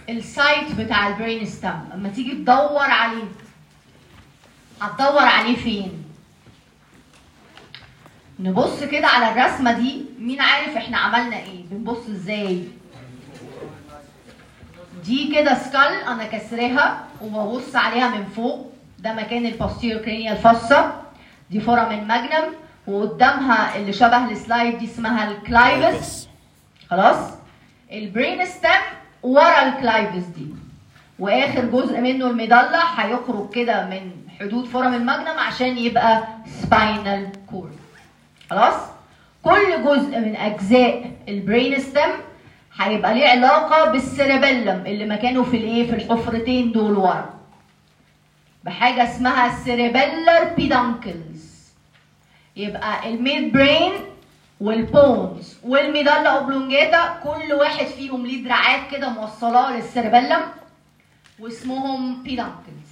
السايت بتاع البرين ستام اما تيجي تدور عليه هتدور عليه فين نبص كده على الرسمه دي مين عارف احنا عملنا ايه بنبص ازاي دي كده سكال انا كسرها وببص عليها من فوق ده مكان البوستيريور كرينيال فاسا دي فورم الماجنم وقدامها اللي شبه السلايد دي اسمها الكلايفس خلاص البرين ستام ورا الكلايفس دي واخر جزء منه المضلع هيخرج كده من حدود فورم الماجنم عشان يبقى سباينال كورد خلاص كل جزء من اجزاء البرين ستام هيبقى ليه علاقه بالسيربيلم اللي مكانه في الايه في الحفرتين دول ورا بحاجه اسمها السيربيلر بيدانكلز يبقى الميد برين والبونز والميدالا اوبلونجاتا كل واحد فيهم ليه دراعات كده موصلاه للسيربيلم واسمهم بيدانكلز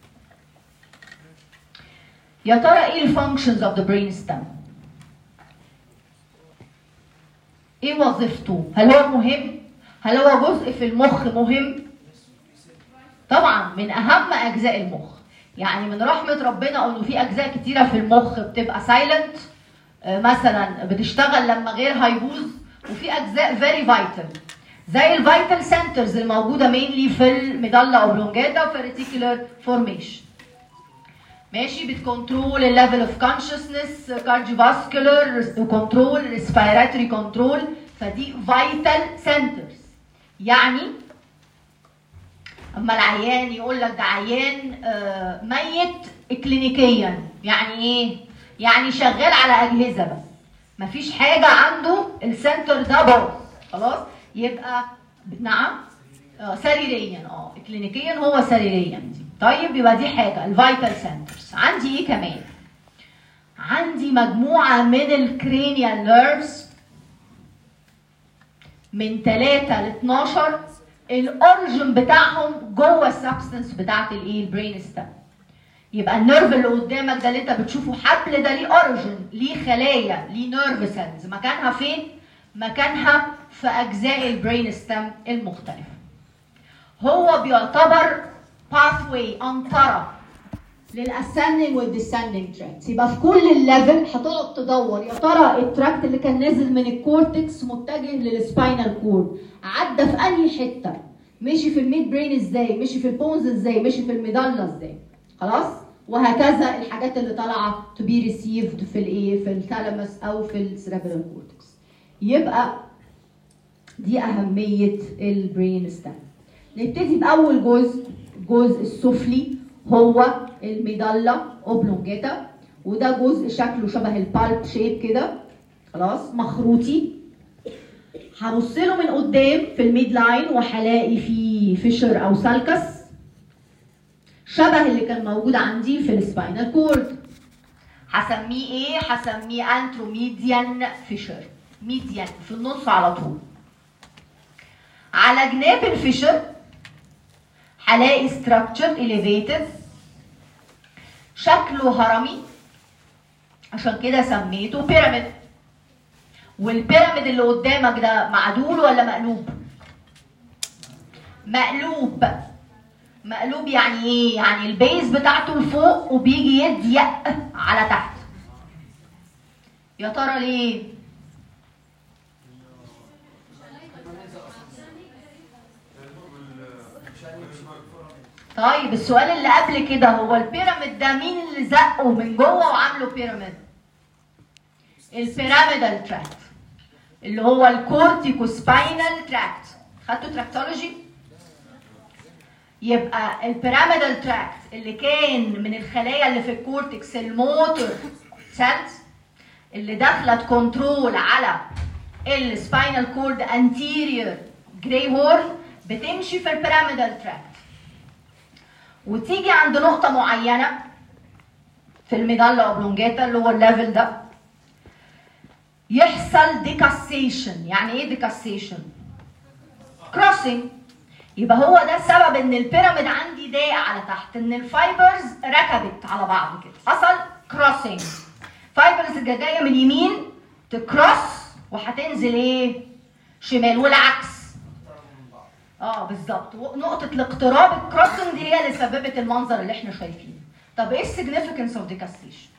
يا ترى ايه الفانكشنز اوف ذا برين ستام ايه وظيفته هل هو مهم هل هو جزء في المخ مهم طبعا من اهم اجزاء المخ يعني من رحمه ربنا انه في اجزاء كتيره في المخ بتبقى سايلنت مثلا بتشتغل لما غيرها يبوظ وفي اجزاء فيري فايتال زي الفيتال سنترز الموجوده مينلي في الميدالا اوبلونجاتا وفي الريتيكولار فورميشن ماشي بتكنترول الليفل اوف كونشسنس كارديوفاسكولار كنترول ريسبيراتوري كنترول فدي فايتال سنترز يعني اما العيان يقول لك ده عيان آه، ميت كلينيكيا يعني ايه يعني شغال على اجهزه بس مفيش حاجه عنده السنتر ده باظ خلاص يبقى نعم آه، سريريا اه كلينيكيا هو سريريا دي طيب يبقى دي حاجه الفيتال سنترز عندي ايه كمان عندي مجموعه من الكرينيال نيرفز من 3 ل 12 الاوريجن بتاعهم جوه السبستنس بتاعت الايه البرين ستام يبقى النيرف اللي قدامك ده اللي انت بتشوفه حبل ده ليه اوريجن ليه خلايا ليه نيرف سيلز مكانها فين مكانها في اجزاء البرين ستام المختلفه هو بيعتبر pathway انطره للاسcending والديسcending تراكت يبقى في كل الليفل هتقعد تدور يا ترى التراكت اللي كان نازل من الكورتكس متجه للسباينال كورد عدى في انهي حته مشي في الميد برين ازاي مشي في البونز ازاي مشي في الميدالا ازاي خلاص وهكذا الحاجات اللي طالعه تو بي ريسيفد في الايه في الثالاموس او في السيربرال كورتكس يبقى دي اهميه البرين ستام نبتدي باول جزء الجزء السفلي هو الميدالا اوبلونجاتا وده جزء شكله شبه البالب شيب كده خلاص مخروطي هبص له من قدام في الميد لاين وهلاقي فيه فيشر او سالكس شبه اللي كان موجود عندي في السباينال كورد هسميه ايه هسميه انتروميديان فيشر ميديان في النص على طول على جناب الفيشر هلاقي structure elevated شكله هرمي عشان كده سميته بيراميد والبيراميد اللي قدامك ده معدول ولا مقلوب؟ مقلوب مقلوب يعني ايه؟ يعني البيز بتاعته لفوق وبيجي يضيق على تحت يا ترى ليه؟ طيب السؤال اللي قبل كده هو البيراميد ده مين اللي زقه من جوه وعامله بيراميد؟ البيراميدال تراكت اللي هو الكورتيكو سباينال تراكت خدتوا تراكتولوجي؟ يبقى البيراميدال تراكت اللي كان من الخلايا اللي في الكورتكس الموتور سيلز اللي داخله تكنترول على السباينال كورد انتيريور جراي هورن بتمشي في البيراميدال تراكت وتيجي عند نقطة معينة في الميدالا اوبلونجاتا اللي هو الليفل ده يحصل ديكاسيشن يعني ايه ديكاسيشن كروسنج يبقى هو ده السبب ان البيراميد عندي ضايق على تحت ان الفايبرز ركبت على بعض كده حصل كروسنج فايبرز اللي جايه من اليمين تكروس وهتنزل ايه شمال والعكس اه بالظبط نقطة الاقتراب الكروسنج دي هي اللي سببت المنظر اللي احنا شايفينه. طب ايه السيجنفكنس اوف ديكاستيشن؟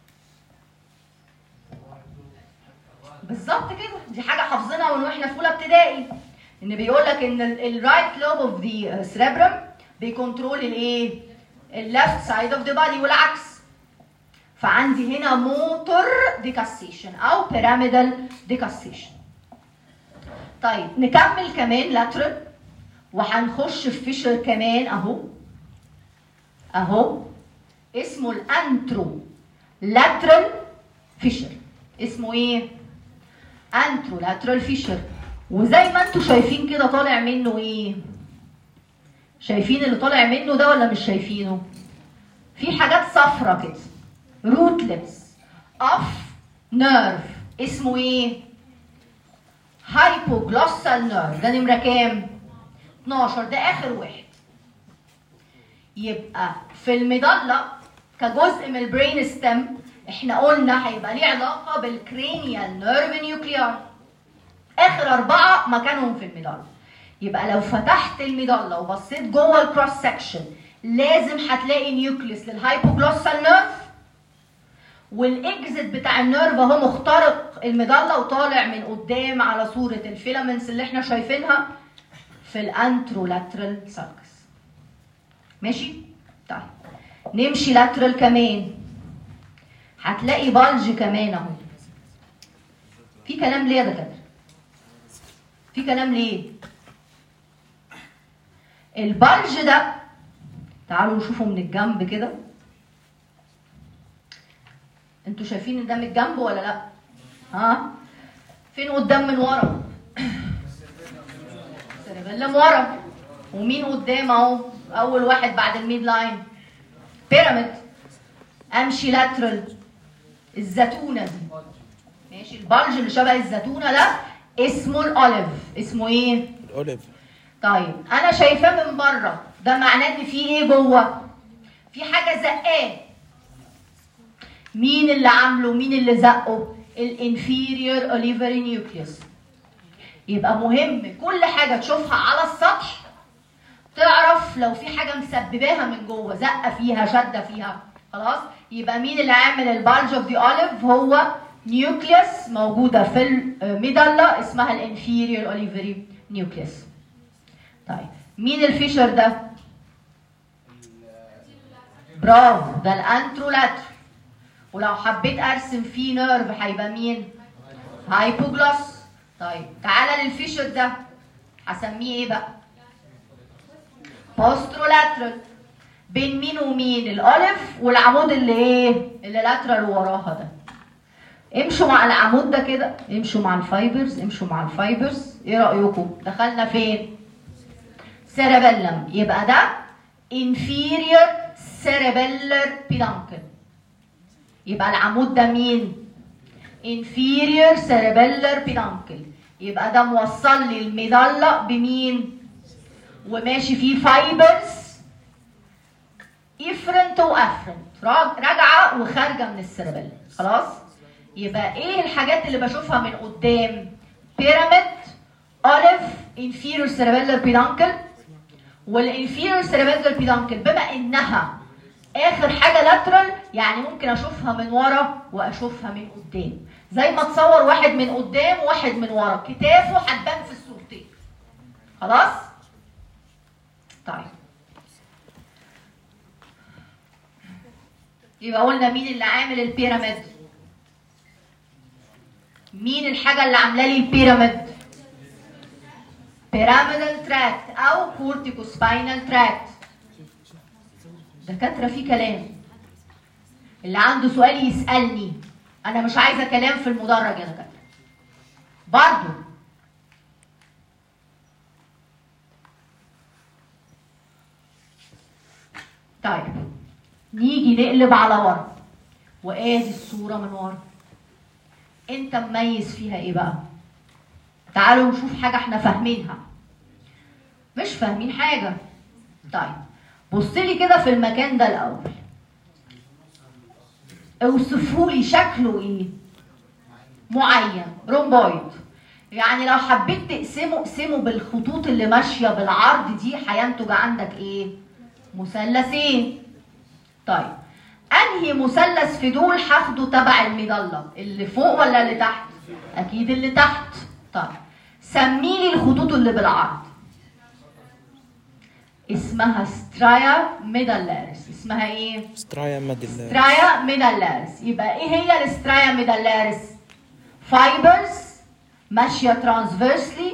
بالظبط كده دي حاجة حافظينها من واحنا في اولى ابتدائي ان بيقول لك ان الرايت لوب اوف ذا سيربرم بيكنترول الايه؟ الليفت سايد اوف ذا بادي والعكس فعندي هنا موتور ديكاستيشن او بيراميدال ديكاستيشن طيب نكمل كمان لاترال وهنخش في فيشر كمان اهو اهو اسمه الانترو لاترال فيشر اسمه ايه انترو لاترال فيشر وزي ما انتم شايفين كده طالع منه ايه شايفين اللي طالع منه ده ولا مش شايفينه في حاجات صفرة كده روتلس اوف نيرف اسمه ايه هايبوجلوسال نيرف ده نمره كام 12 ده اخر واحد يبقى في المضله كجزء من البرين ستيم احنا قلنا هيبقى ليه علاقه بالكرينيال نيرف نيوكليار اخر اربعه مكانهم في المضله يبقى لو فتحت المضله وبصيت جوه الكروس سكشن لازم هتلاقي نيوكليس للهايبوجلوسال نيرف والاكزت بتاع النيرف اهو مخترق المضله وطالع من قدام على صوره الفيلامنتس اللي احنا شايفينها في الانترولاترال سالكس ماشي طيب نمشي لاترال كمان هتلاقي بلج كمان اهو في كلام ليه يا دكاتره في كلام ليه البلج ده تعالوا نشوفه من الجنب كده انتوا شايفين ان ده من الجنب ولا لا ها فين قدام من ورا سيربيلم ورا ومين قدام اهو اول واحد بعد الميد لاين بيراميد امشي لاترال الزتونه دي ماشي البلج اللي شبه الزتونه ده اسمه الاوليف اسمه ايه الاوليف طيب انا شايفاه من بره ده معناه ان في ايه جوه في حاجه زقاه مين اللي عامله مين اللي زقه الانفيريور اوليفري نيوكليوس يبقى مهم كل حاجه تشوفها على السطح تعرف لو في حاجه مسبباها من جوه زقه فيها شده فيها خلاص يبقى مين اللي عامل البالج اوف ذا اوليف هو نيوكليوس موجوده في الميدالا اسمها الانفيريور اوليفري نيوكليوس طيب مين الفيشر ده برافو ده الانترولاتر ولو حبيت ارسم فيه نيرف هيبقى مين هايبوجلوس طيب تعالى للفيشر ده هسميه ايه بقى بوسترولاترال بين مين ومين الاوليف والعمود اللي ايه اللي لاترال وراها ده امشوا مع العمود ده كده امشوا مع الفايبرز امشوا مع الفايبرز ايه رايكم دخلنا فين سيربيلم يبقى ده inferior cerebellar peduncle يبقى العمود ده مين inferior cerebellar peduncle يبقى ده موصل لي الميدالة بمين وماشي فيه فايبرز افرنت وافرنت راجعه وخارجه من السيربيلم خلاص يبقى ايه الحاجات اللي بشوفها من قدام بيراميد اوليف inferior cerebellar peduncle والانفيريور سيربيلر بيدانكل بما انها اخر حاجه لاترال يعني ممكن اشوفها من ورا واشوفها من قدام زي ما تصور واحد من قدام وواحد من ورا كتافه هتبان في الصورتين خلاص طيب يبقى قلنا مين اللي عامل البيراميد مين الحاجه اللي عامله لي البيراميد pyramidal tract او corticospinal tract دكاتره في كلام اللي عنده سؤال يسالني انا مش عايزه كلام في المدرج يا دكاتره برضو طيب نيجي نقلب على ورا وادي الصوره من ورا انت مميز فيها ايه بقى تعالوا نشوف حاجة احنا فاهمينها مش فاهمين حاجة طيب بص لي كده في المكان ده الأول اوصفوا لي شكله ايه معين رومبويد يعني لو حبيت تقسمه اقسمه بالخطوط اللي ماشيه بالعرض دي هينتج عندك ايه مثلثين طيب انهي مثلث في دول هاخده تبع المظله اللي فوق ولا اللي تحت اكيد اللي تحت طيب سمي لي الخطوط اللي بالعرض اسمها سترايا ميدالاريس اسمها ايه سترايا ميدل سترايا ميدالاريس يبقى ايه هي السترايا ميدالاريس فايبرز ماشيه ترانسفيرسلي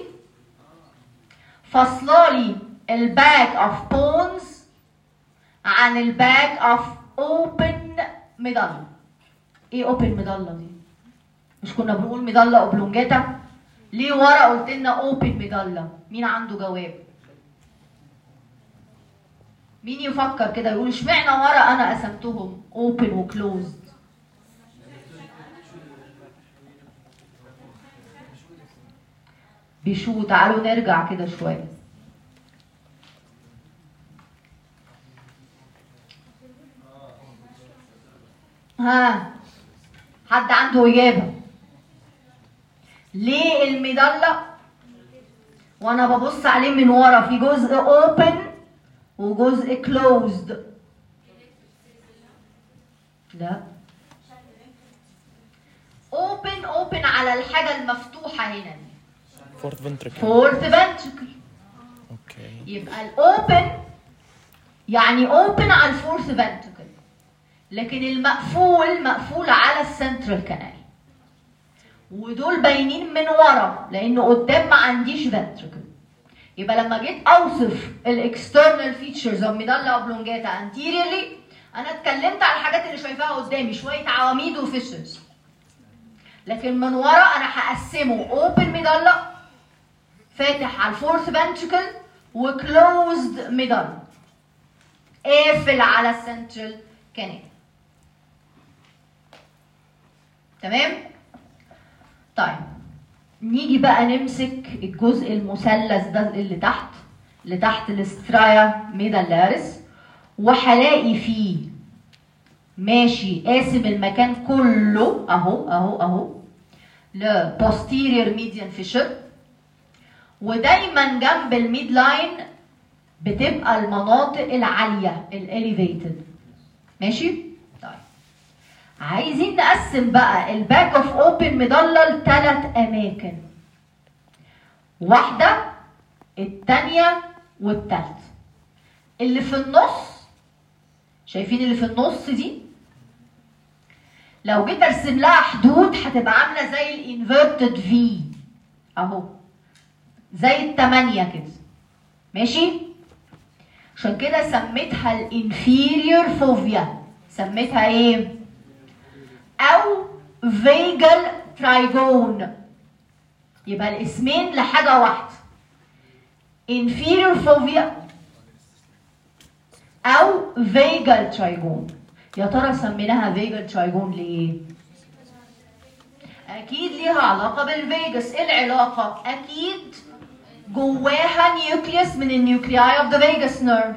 فاصلالي الباك اوف بونز عن الباك اوف اوبن ميدالا ايه اوبن ميدالا دي مش كنا بنقول ميدالا اوبلونجاتا ليه ورا قلت لنا اوبن ميدالا مين عنده جواب مين يفكر كده يقول اشمعنى ورا انا قسمتهم اوبن وكلوزد بيشو تعالوا نرجع كده شويه ها حد عنده اجابه ليه الميدالة وانا ببص عليه من ورا في جزء open وجزء closed لا open open على الحاجة المفتوحة هنا دي فورث فنتركل fourth ventricle اوكي يبقى الاوبن يعني اوبن على الفورث فنتركل لكن المقفول مقفول على السنترال كانال ودول باينين من ورا لانه قدام ما عنديش فنتركل يبقى لما جيت اوصف الاكسترنال فيتشرز اوف ميدالا اوبلونجاتا انتيريورلي انا اتكلمت على الحاجات اللي شايفاها قدامي شويه عواميد وفيشرز لكن من ورا انا هقسمه اوبن ميدالا فاتح على الفورث فنتركل وكلوزد ميدالا قافل على السنترال كانال تمام طيب نيجي بقى نمسك الجزء المثلث ده اللي تحت اللي تحت الاسترايا ميدالاريس وهلاقي فيه ماشي قاسم المكان كله اهو اهو اهو ل posterior median fissure ودايما جنب الميد لاين بتبقى المناطق العاليه الاليفيتد ماشي طيب عايزين نقسم بقى الباك اوف اوبن مضله لثلاث اماكن واحده الثانيه والثالثه اللي في النص شايفين اللي في النص دي لو جيت ارسم لها حدود هتبقى عامله زي الانفيرتد في اهو زي التمانية كده ماشي عشان كده سميتها الانفيريور فوفيا سميتها ايه او فيجل ترايجون يبقى الاسمين لحاجة واحدة inferior فوفيا او فيجل ترايجون يا ترى سميناها فيجل ترايجون ليه اكيد ليها علاقة بالفيجاس ايه العلاقة اكيد جواها نيوكليوس من النيوكلياي اوف ذا فيجاس نيرف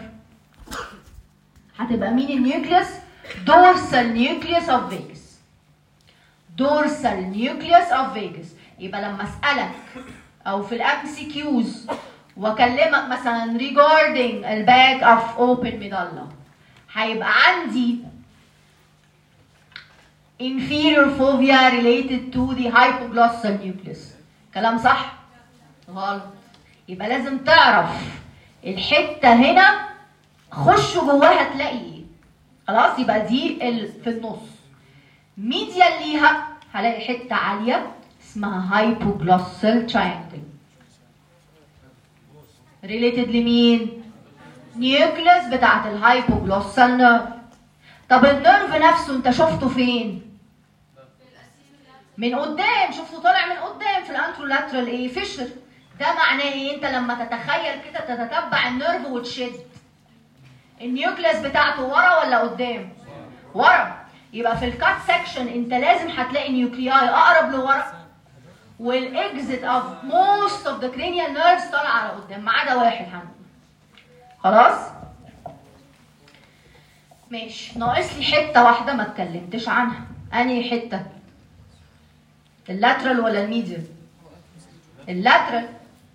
هتبقى مين النيوكليوس دورسال نيوكليوس اوف فيجاس دورسال نيوكليوس اوف فيجاس يبقى لما اسالك او في الام سي كيوز واكلمك مثلا regarding الباك اوف اوبن ميدالا هيبقى عندي inferior fovea related to the hypoglossal nucleus كلام صح غلط يبقى لازم تعرف الحته هنا خش جواها تلاقي ايه خلاص يبقى دي ال... في النص ميديال ليها هلاقي حته عاليه اسمها هايبوجلوسال تراينجل ريليتد لمين نيوكليس بتاعت الهايبوجلوسال نيرف طب النيرف نفسه انت شفته فين من قدام شفته طالع من قدام في الانترولاترال ايه فيشر ده معناه ايه انت لما تتخيل كده تتتبع النيرف وتشد النيوكليس بتاعته ورا ولا قدام ورا يبقى في الكات سكشن انت لازم هتلاقي نيوكلياي اقرب لورا والاكزيت اوف موست اوف ذا cranial نيرفز طالع على قدام ما عدا واحد هنقول خلاص ماشي ناقص لي حته واحده ما اتكلمتش عنها انهي حته اللاترال ولا الميديال اللاترال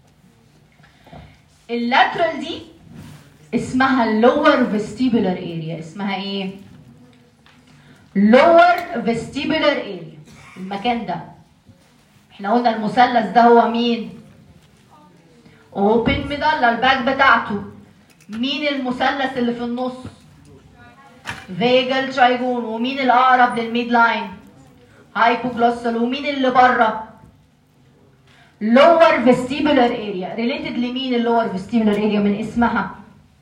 اللاترال دي اسمها اللور فيستيبولار اريا اسمها ايه لور فيستيبولار اريا المكان ده احنا قلنا المثلث ده هو مين اوبن ميدالا الباك بتاعته مين المثلث اللي في النص فيجل ترايجون ومين الاقرب للميد لاين هايبوجلوسال ومين اللي بره lower vestibular area related لمين اللور vestibular area من اسمها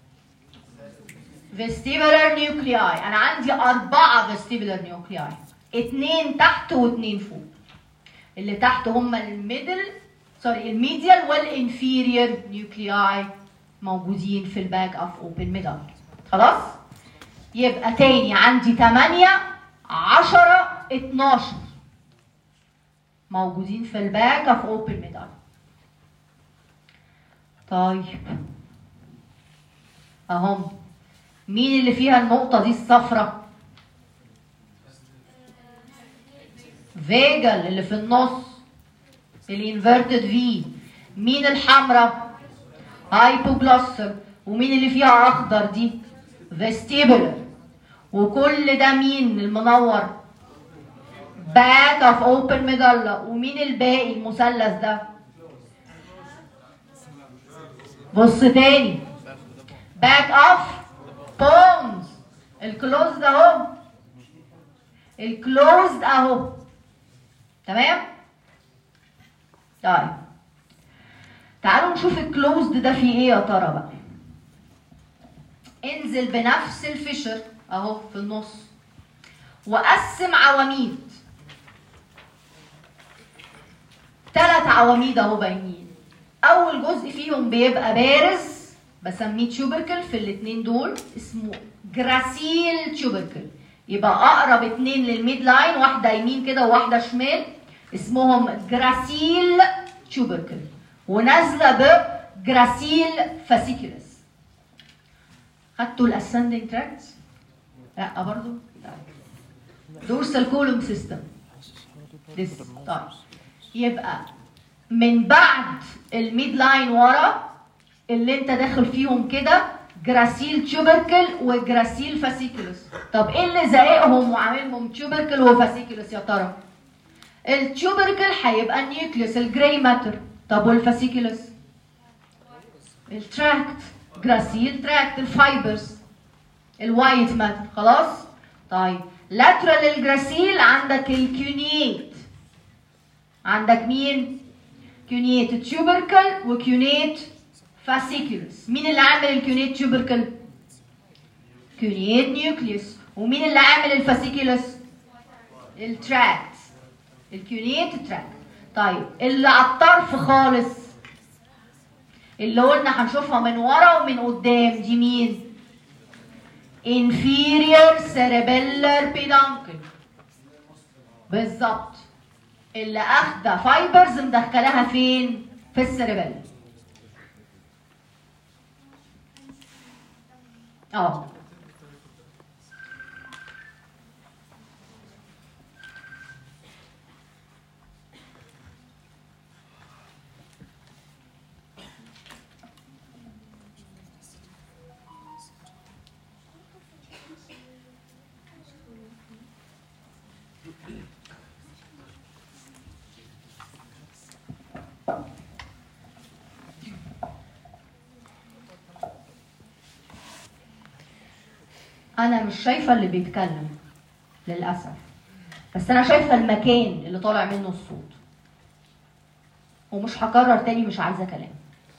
vestibular nuclei انا عندي اربعه vestibular nuclei اتنين تحت واتنين فوق اللي تحت هم الميدل سوري الميديال والانفيريور نيوكلياي موجودين في الباك اوف اوبن ميدل خلاص يبقى تاني عندي 8 10 12 موجودين في الباك اوف اوبن ميدل طيب اهم مين اللي فيها النقطة دي الصفرة؟ فيجل اللي في النص الانفيرتد في مين الحمراء؟ هايبوجلوسر ومين اللي فيها اخضر دي؟ فيستيبولر وكل ده مين المنور؟ باك اوف اوبن ميدالا ومين الباقي المثلث ده؟ بص تاني باك اوف بونز الكلوزد اهو الكلوزد اهو تمام طيب تعالوا نشوف الكلوزد ده فيه ايه يا ترى بقى انزل بنفس الفشر اهو في النص وقسم عواميد ثلاث عواميد اهو باينين اول جزء فيهم بيبقى بارز بسميه تيوبركل في الاثنين دول اسمه جراسيل تيوبركل يبقى اقرب اتنين للميد لاين واحده يمين كده وواحده شمال اسمهم جراسيل تيوبركل ونازله بجراسيل فاسيكولس خدتوا الاسندنج تراكت لا برضو دورسال كولوم سيستم لسه طيب يبقى من بعد الميد لاين ورا اللي انت داخل فيهم كده جراسيل تيوبركل وجراسيل فاسيكولوس طب ايه اللي زائقهم وعاملهم تيوبركل وفاسيكولوس يا ترى التيوبركل هيبقى النيوكليوس الجراي ماتر طب والفاسيكولوس التراكت جراسيل تراكت الفايبرز الوايت ماتر خلاص طيب لاترال الجراسيل عندك الكيونيت عندك مين كيونيت تيوبركل وكيونيت فاسيكولوس مين اللي عامل الكيونيت تيوبركل كيونيت نيوكليوس ومين اللي عامل الفاسيكولوس التراكت الكيونيت تراكت طيب اللي على الطرف خالص اللي قلنا هنشوفها من ورا ومن قدام دي مين inferior cerebellar peduncle بالظبط اللي اخده فايبرز مدخلاها فين في السيربيلم اه انا مش شايفه اللي بيتكلم للاسف بس انا شايفه المكان اللي طالع منه الصوت ومش هكرر تاني مش عايزه كلام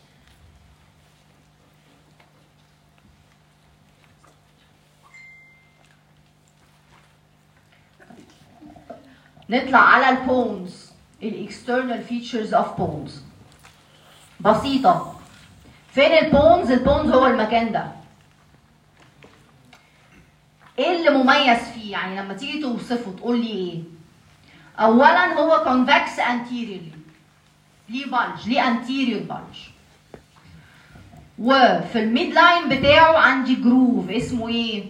نطلع على البونز الاكسترنال فيتشرز اوف بونز بسيطه فين البونز البونز هو المكان ده ايه اللي مميز فيه يعني لما تيجي توصفه تقول لي ايه اولا هو convex anteriorly ليه بلج ليه anterior بلج وفي الميد لاين بتاعه عندي جروف اسمه ايه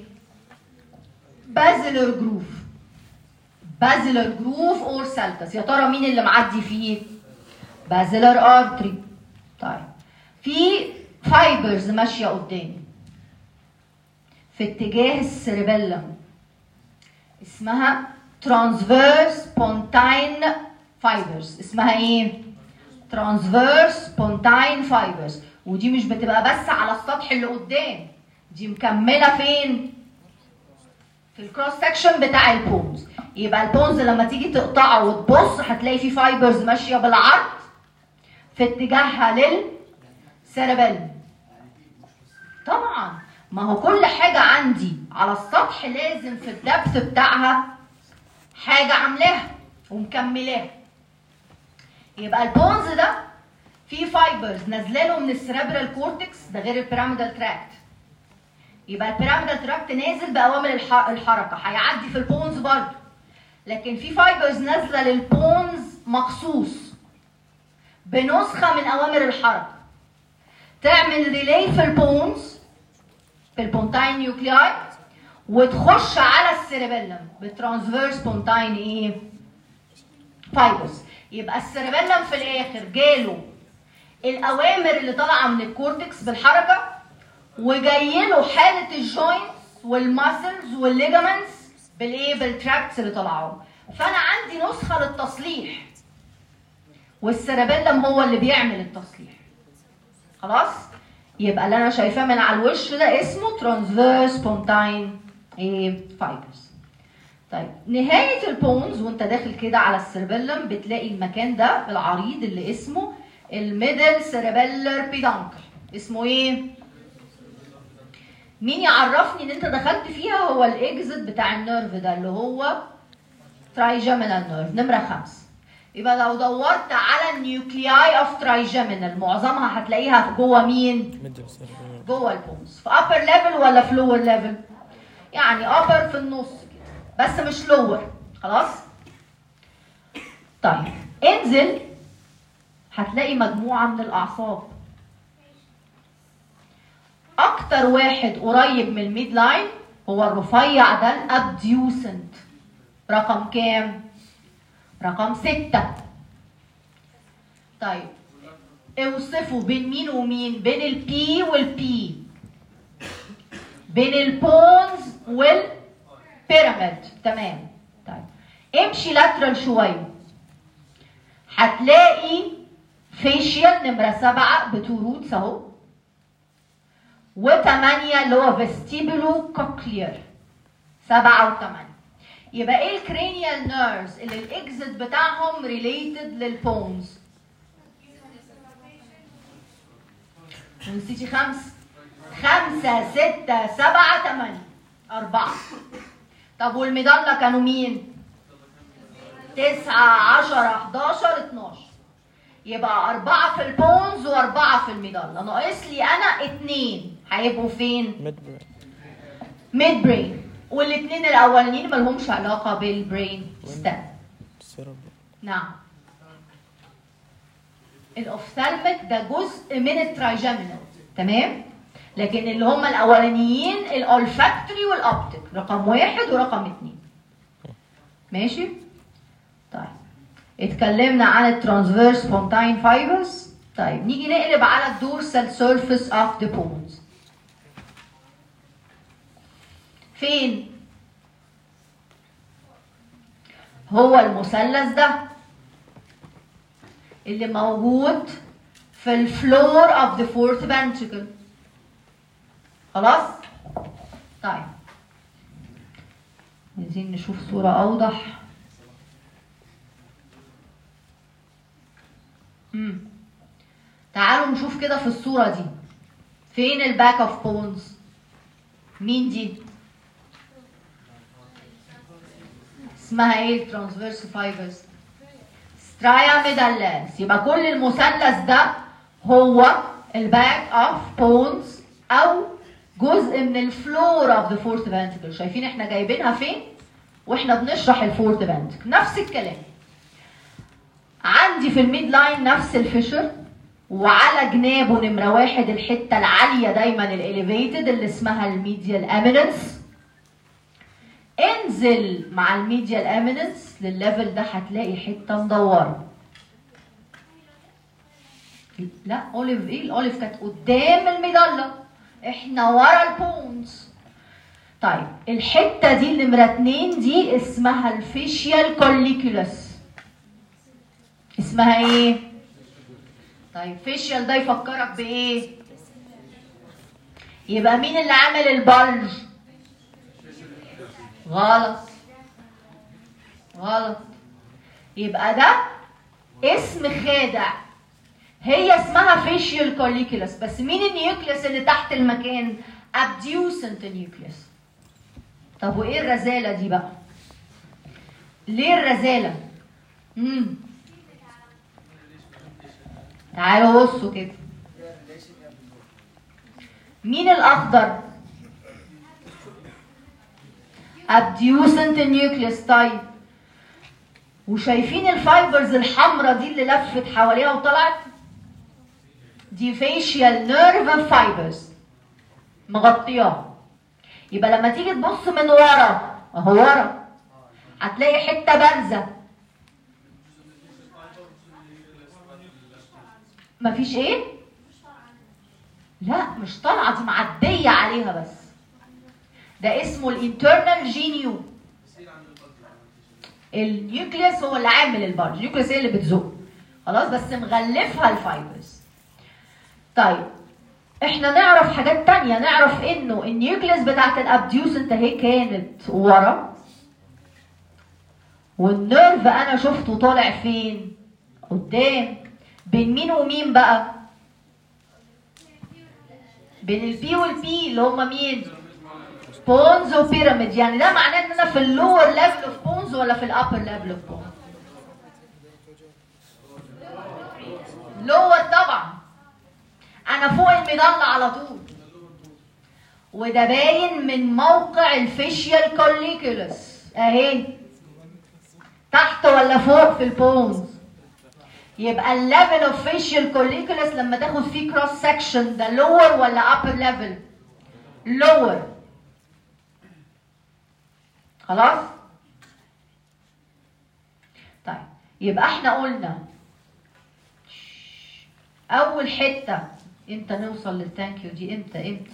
بازلر جروف بازلر جروف اور سالكس يا ترى مين اللي معدي فيه بازلر ارتري طيب في فايبرز ماشيه قدامي في اتجاه السيربيلم اسمها ترانسفيرس بونتاين فايبرز اسمها ايه ترانسفيرس بونتاين فايبرز ودي مش بتبقى بس على السطح اللي قدام دي مكمله فين في الكروس سكشن بتاع البونز يبقى البونز لما تيجي تقطعه وتبص هتلاقي في فايبرز ماشيه بالعرض في اتجاهها للسيربيلم طبعا ما هو كل حاجة عندي على السطح لازم في الدبث بتاعها حاجة عاملاها ومكملاها يبقى البونز ده فيه فايبرز نازله له من السيربرال كورتكس ده غير البيراميدال تراكت يبقى البيراميدال تراكت نازل باوامر الح- الحركه هيعدي في البونز برضه لكن في فايبرز نازله للبونز مخصوص بنسخه من اوامر الحركه تعمل ريلي في البونز في البونتاين نيوكلياي وتخش على السيربيلم بالترانسفيرس بونتاين ايه فايبرز يبقى السيربيلم في الاخر جاله الاوامر اللي طالعه من الكورتكس بالحركه وجاي له حاله الجوينتس والماسلز والليجامنتس بالايه بالتراكتس اللي طالعه فانا عندي نسخه للتصليح والسيربيلم هو اللي بيعمل التصليح خلاص يبقى اللي انا شايفاه من على الوش ده اسمه ترانسفيرس بونتاين ايه فايبرز طيب نهايه البونز وانت داخل كده على السيربيلم بتلاقي المكان ده العريض اللي اسمه الميدل سيربيلر بيدانكل اسمه ايه مين يعرفني ان انت دخلت فيها هو الاكزit بتاع النيرف ده اللي هو ترايجيمينال نيرف نمره خمسة يبقى لو دورت على النيوكلياي اوف ترايجيمينال معظمها هتلاقيها جوه مين ميدل سيربيلر جوه البونز في upper ليفل ولا في lower ليفل يعني upper في النص كده بس مش lower خلاص طيب انزل هتلاقي مجموعة من الأعصاب أكتر واحد قريب من الميد لاين هو الرفيع ده الأبديوسنت رقم كام؟ رقم ستة طيب اوصفوا بين مين ومين بين البي والبي بين البونز والبيراميد تمام طيب امشي لاترال شويه هتلاقي فيشيال نمرة سبعة بتو روتس اهو وثمانية اللي هو فيستيبولو كوكلير سبعة وثمانية يبقى ايه الكرينيال نيرفز اللي الاكزit بتاعهم ريليتد للبونز ونسيتي خمسة خمسة ستة سبعة تمانية أربعة طب والميدالة كانوا مين؟ تسعة عشرة حداشر اتناشر يبقى أربعة في البونز وأربعة في الميدالة ناقص لي أنا اتنين هيبقوا فين؟ ميد برين ميد برين والاتنين الأولانيين ملهمش علاقة بالبرين ستام سيربيلر نعم الاوفثالميك ده جزء من الترايجيمينال تمام لكن اللي هم الاولانيين الاولفاكتوري والابتيك رقم واحد ورقم اتنين ماشي طيب اتكلمنا عن الترانسفيرس فونتاين فايبرز طيب نيجي نقلب على الدورسال سيرفيس اوف ذا بونز فين هو المثلث ده اللي موجود في الفلور اوف ذا فورث ventricle خلاص طيب عايزين نشوف صورة أوضح مم. تعالوا نشوف كده في الصورة دي فين الباك اوف بونز مين دي اسمها ايه الترانسفيرس فايبرز سترايا ميدالانس يبقى كل المثلث ده هو الباك اوف بونز او جزء من الفلور اوف ذا فورث فانتكل شايفين احنا جايبينها فين واحنا بنشرح الفورث فانتكل نفس الكلام عندي في الميد لاين نفس الفيشر وعلى جنابه نمره واحد الحته العاليه دايما الاليفيتد اللي اسمها الميديال اميننس انزل مع الميديال اميننس للليفل ده هتلاقي حته مدوره لا اوليف ايه الاوليف كانت قدام الميدالة احنا ورا البونز طيب الحتة دي نمرة اتنين دي اسمها الفيشيال كوليكولس اسمها ايه؟ طيب فيشيال ده يفكرك بايه؟ يبقى مين اللي عمل البلج؟ غلط غلط يبقى ده اسم خادع هي اسمها فيشيال كوليكولس بس مين النيوكليس اللي تحت المكان؟ abducent نيوكليس طب وايه الرزالة دي بقى؟ ليه الرزالة؟ امم تعالوا بصوا كده مين الأخضر؟ abducent nucleus طيب وشايفين الفايبرز الحمراء دي اللي لفت حواليها وطلعت؟ دي facial nerve fibers مغطياها يبقى لما تيجي تبص من ورا اهو ورا هتلاقي حته بارزه مفيش ايه لا مش طالعه دي معديه عليها بس ده اسمه الانترنال جينيو النيوكليوس هو اللي عامل البلج النيوكليوس هي اللي بتزق خلاص بس مغلفها الفايبرز طيب احنا نعرف حاجات تانية نعرف انه النيوكليس بتاعت الابديوسنت اهي كانت ورا والنيرف انا شفته طالع فين قدام بين مين ومين بقى بين البي والبي اللي هما مين بونز وبيراميد يعني ده معناه ان انا في اللور ليفل اوف بونز ولا في الابر ليفل اوف بونز لور طبعا انا فوق المظله على طول وده باين من موقع الفيشيال كوليكولس اهي تحت ولا فوق في البونز يبقى الليفل اوف فيشيال كوليكولس لما تاخد فيه كروس سكشن ده لور ولا ابر ليفل لور خلاص طيب يبقى احنا قلنا اول حته امتى نوصل للثانك يو دي امتى امتى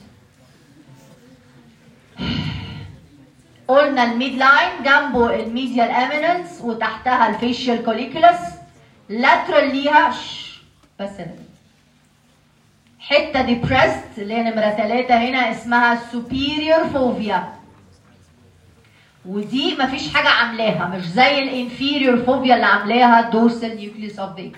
قلنا الميد لاين جنبه الميديال اميننس وتحتها الفيشيال كوليكولس لاترال ليها شش، بس كده حته ديبريست اللي هي نمره ثلاثه هنا اسمها superior فوفيا ودي مفيش حاجه عاملاها مش زي الانفيريور فوفيا اللي عاملاها الدورسال نيوكليوس اوف فيكس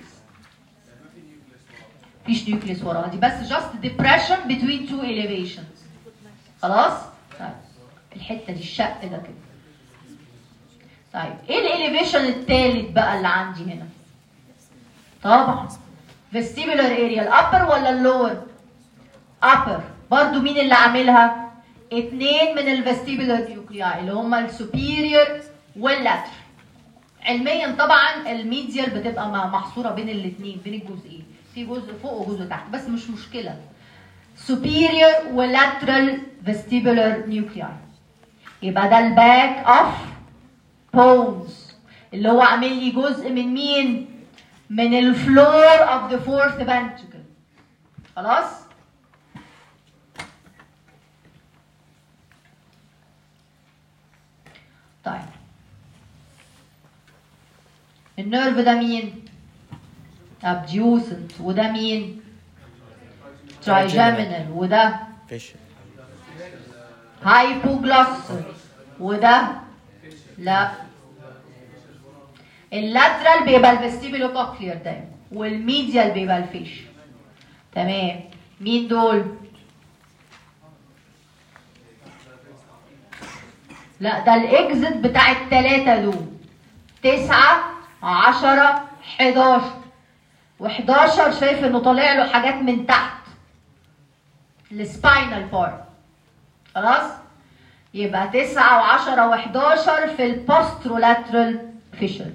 مفيش نيوكليوس وراها دي بس just depression between two elevations خلاص طيب الحته دي الشق ده كده طيب ايه الاليفيشن الثالث بقى اللي عندي هنا طبعا vestibular area الابر ولا اللور upper برضو مين اللي عاملها اتنين من الفستيبولار نيوكلياي اللي هما السوبيريور واللاتر علميا طبعا الميديال بتبقى م- محصوره بين الاثنين بين الجزئين في جزء فوق وجزء تحت بس مش مشكله superior ولاترال vestibular nuclei يبقى ده الباك اوف بونز اللي هو عامل لي جزء من مين من الفلور اوف ذا فورث ventricle خلاص طيب النيرف ده مين abducent وده مين trigeminal وده فيش هايبوجلوسال وده لا اللاترال بيبقى الفستيبولو كوكلير دايما والميديال بيبقى الفيش تمام مين دول لا ده الاكزت بتاع التلاتة دول تسعة عشرة حداشر وحداشر شايف انه طالع له حاجات من تحت السباينال بارت خلاص يبقى تسعة وعشرة وحداشر في البوسترولاترال فيشر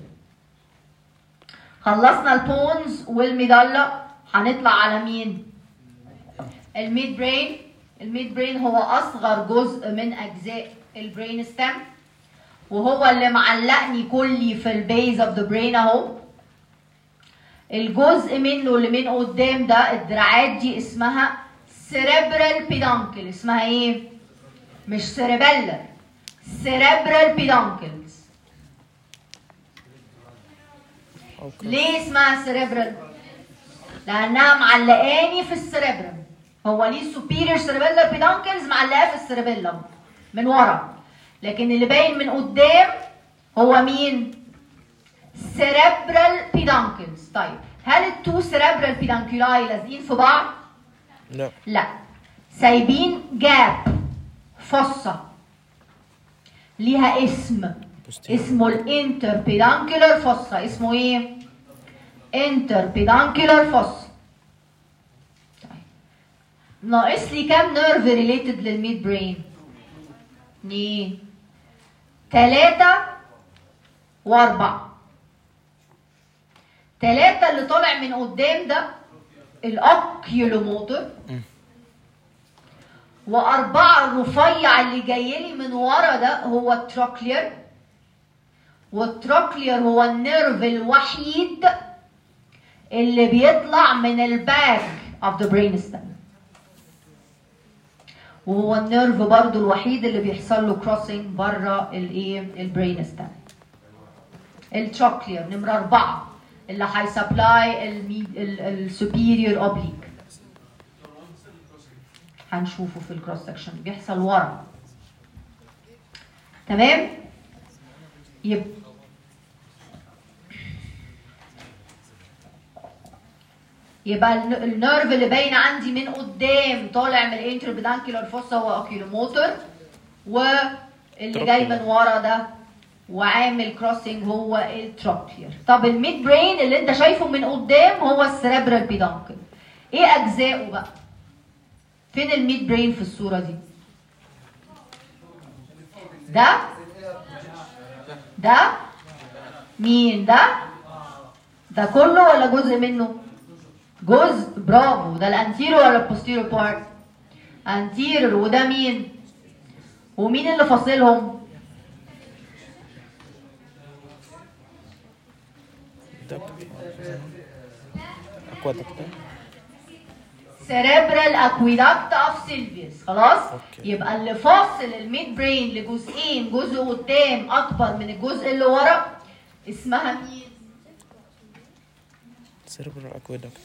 خلصنا البونز والميدالا هنطلع على مين الميد برين الميد برين هو اصغر جزء من اجزاء البرين ستام وهو اللي معلقني كلي في البيز اوف ذا برين اهو الجزء منه اللي من قدام ده الدراعات دي اسمها سيريبرال بيدانكل اسمها ايه مش سيريبيلر سيريبرال بيدانكلز اوكي ليه اسمها سيريبرال لانها معلقاني في السيريبرم هو ليه سوبيريور سيريبيلر بيدانكلز معلقاه في السيريبيلم من ورا لكن اللي باين من قدام هو مين سيريبرال بيدانكلز طيب هل التو سيريبرال بيدانكولاي لازقين في بعض لا لا سايبين جاب فصة ليها اسم posterior اسمه الانتر بيدانكولار فوسا اسمه ايه انتر بيدانكولار فوسا طيب ناقص لي كام نيرف ريليتد للميد برين اتنين تلاتة واربعة تلاتة اللي طالع من قدام ده الاوكيولوموتور وأربعة الرفيع اللي جاي لي من ورا ده هو التروكلير والتروكلير هو النيرف الوحيد اللي بيطلع من الباك of the brainstem وهو النيرف برضو الوحيد اللي بيحصل له كروسنج بره الايه البرينستم التروكلير نمرة أربعة اللي هيسبلاي السوبيريور اوبليك هنشوفه في الكروس سكشن بيحصل ورا تمام يبقى يبقى الن- النيرف اللي باين عندي من قدام طالع من الانتربيدانكيولار فوسا هو اوكيلوموتور واللي جاي من ورا ده وعامل كروسنج هو التروكلير طب الميد برين اللي انت شايفه من قدام هو السيريبرال بيدانكل ايه اجزائه بقى فين الميد برين في الصوره دي ده ده مين ده ده كله ولا جزء منه جزء برافو ده الانتيرو ولا البوستيرو بارت انتيرو وده مين ومين اللي فاصلهم ده اكوادكت سيريبرال اكويدكت اوف سيلفيوس خلاص أوكي. يبقى اللي فاصل الميد برين لجزئين جزء قدام اكبر من الجزء اللي ورا اسمها مين cerebral aqueduct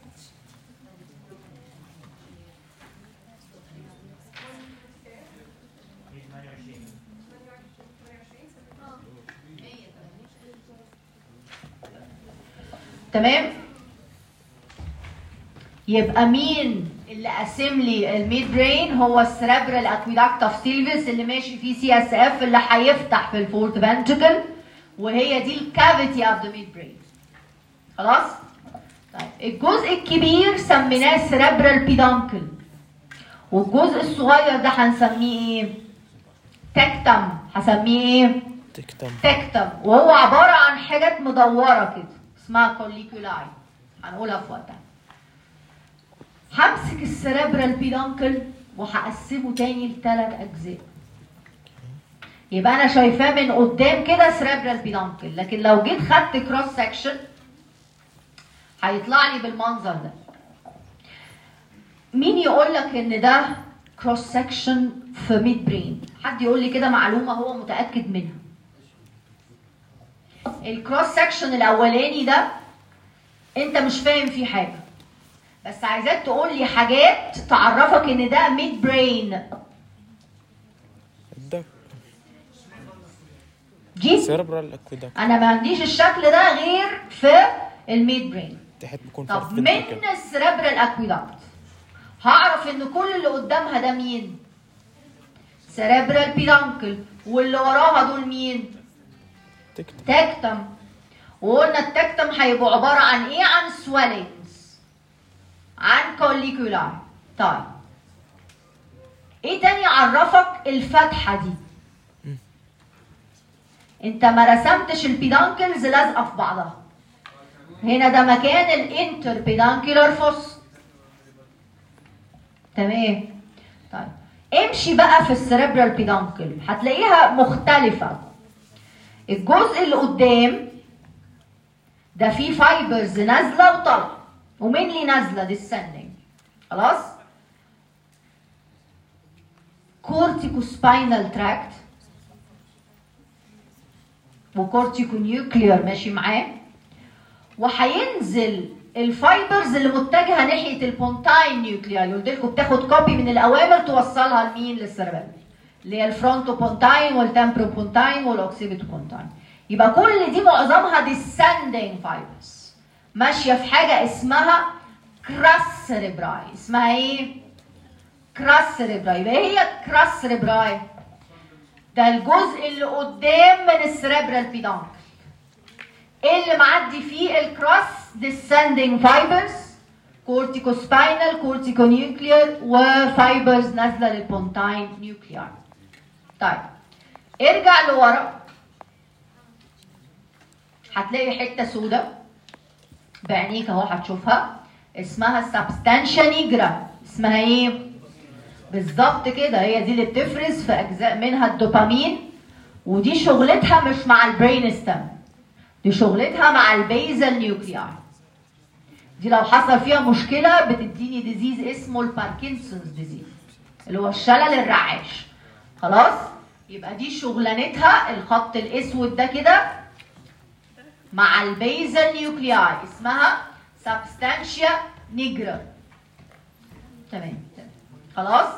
تمام يبقى مين اللي قاسم لي الميد برين هو السيريبرال اكويدكت اوف سيلفيس اللي ماشي فيه سي اس اف اللي هيفتح في الفورت فنتركل وهي دي الكافيتي اوف ذا ميد برين خلاص طيب الجزء الكبير سميناه سيريبرال بيدانكل والجزء الصغير ده هنسميه ايه تكتم هسميه ايه تكتم تكتم وهو عبارة عن حاجات مدورة كده اسمها كوليكولاي هنقولها في وقتها همسك السيريبرال بيدانكل وهقسمه تاني لثلاث أجزاء يبقى أنا شايفاه من قدام كده سيريبرال بيدانكل لكن لو جيت خدت كروس سكشن هيطلع لي بالمنظر ده مين يقول لك ان ده كروس سكشن في ميد برين حد يقول لي كده معلومه هو متاكد منها الكروس سكشن الاولاني ده انت مش فاهم فيه حاجه بس عايزاك تقول لي حاجات تعرفك ان ده ميد برين ده جيب cerebral aqueduct انا ما عنديش الشكل ده غير في الميد برين تحت بيكون طب فات من ventricle السيريبرال اكويدكت هعرف ان كل اللي قدامها ده مين سيريبرال بيدانكل واللي وراها دول مين تكتم تكتم وقلنا التكتم هيبقوا عباره عن ايه عن سويلنجز عن كوليكولاي طيب ايه تاني يعرفك الفتحه دي انت ما رسمتش البيدانكلز لازقه في بعضها هنا ده مكان الانتر بيدانكولار فوس تمام طيب امشي بقى في السيريبرال بيدانكل هتلاقيها مختلفه الجزء اللي قدام ده في فايبرز نازله وطالعه ومين اللي نازله ديسندنج خلاص كورتيكو سباينال تراكت وكورتيكو نيوكلير ماشي معاه وهينزل الفايبرز اللي متجهه ناحيه البونتاين نيوكلياي قلت لكم بتاخد كوبي من الاوامر توصلها لمين للسيربيلم اللي هي الفرونتو بونتاين والتمبرو بونتاين والاوكسيبيتو بونتاين يبقى كل دي معظمها descending فايبرز ماشيه في حاجه اسمها كراس سيريبراي اسمها ايه؟ كراس سيريبراي يبقى ايه هي كراس سيريبراي؟ ده الجزء اللي قدام من السيريبرال بيدانكل ايه اللي معدي فيه الكراس descending fibers كورتيكوسباينال كورتيكونيوكلير وفايبرز نازله للبونتاين نيوكليار طيب ارجع لورا هتلاقي حته سوداء بعينيك اهو هتشوفها اسمها سبستانشا نيجرا اسمها ايه بالظبط كده هي دي اللي بتفرز في اجزاء منها الدوبامين ودي شغلتها مش مع البرين ستام دي شغلتها مع البيزل نيوكليار دي لو حصل فيها مشكله بتديني ديزيز اسمه الباركنسونز ديزيز اللي هو الشلل الرعاش خلاص يبقى دي شغلانتها الخط الاسود ده كده مع البيزل نيوكلياي اسمها سبستانشيا نيجرا تمام تمام خلاص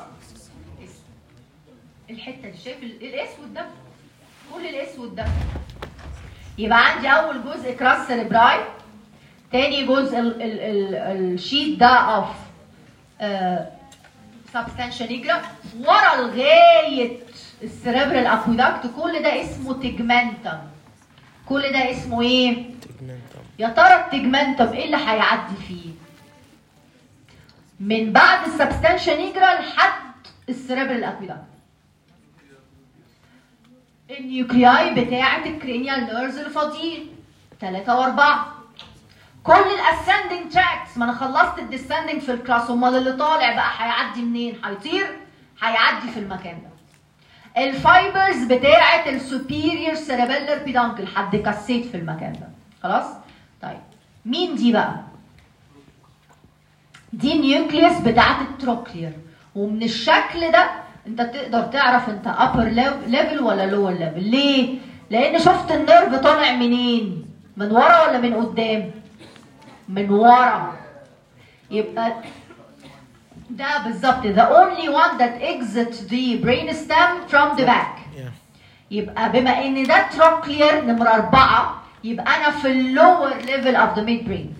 الحته دي شايف ال- الاسود ده كل الاسود ده يبقى عندي اول جزء كراس سيربراي تاني جزء ال ال ال الشيت ده اوف سبستانشا نيجرا ورا لغايه السيربرال اكويدكت كل ده اسمه تيجمنتم كل ده اسمه ايه؟ تجمنتم يا ترى التجمنتم ايه اللي هيعدي فيه؟ من بعد السبستانشا نيجرا لحد السيربرال اكويدكت النيوكلياي بتاعة الكرينيال نيرز اللي فاضيين ثلاثة وأربعة كل الاسندنج تراكس ما انا خلصت الديسندنج في الكلاس امال اللي طالع بقى هيعدي منين؟ هيطير؟ هيعدي في المكان ده. الفايبرز بتاعة السوبيريور سيربيلر بيدانكل حد كسيت في المكان ده. خلاص؟ طيب مين دي بقى؟ دي النيوكليوس بتاعت التروكلير ومن الشكل ده انت تقدر تعرف انت upper level ولا lower level ليه؟ لان شفت النيرف طالع منين؟ من ورا ولا من قدام؟ من ورا يبقى ده بالظبط the only one that exits the brain stem from the back Yeah. يبقى بما ان ده تروكلير نمرة أربعة يبقى أنا في اللور ليفل اوف ذا ميد برين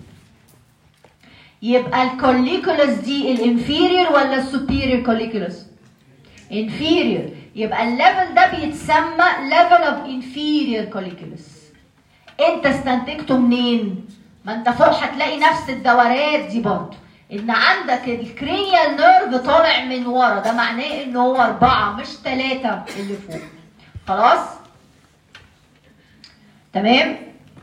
يبقى الكوليكولس دي الانفيريور ولا السوبيريور كوليكولس؟ انفيريور يبقى الليفل ده بيتسمى ليفل اوف انفيريور كوليكولس انت استنتجته منين؟ ما انت فوق هتلاقي نفس الدورات دي برضه ان عندك الكرينيال نيرف طالع من ورا ده معناه ان هو اربعه مش ثلاثه اللي فوق خلاص؟ تمام؟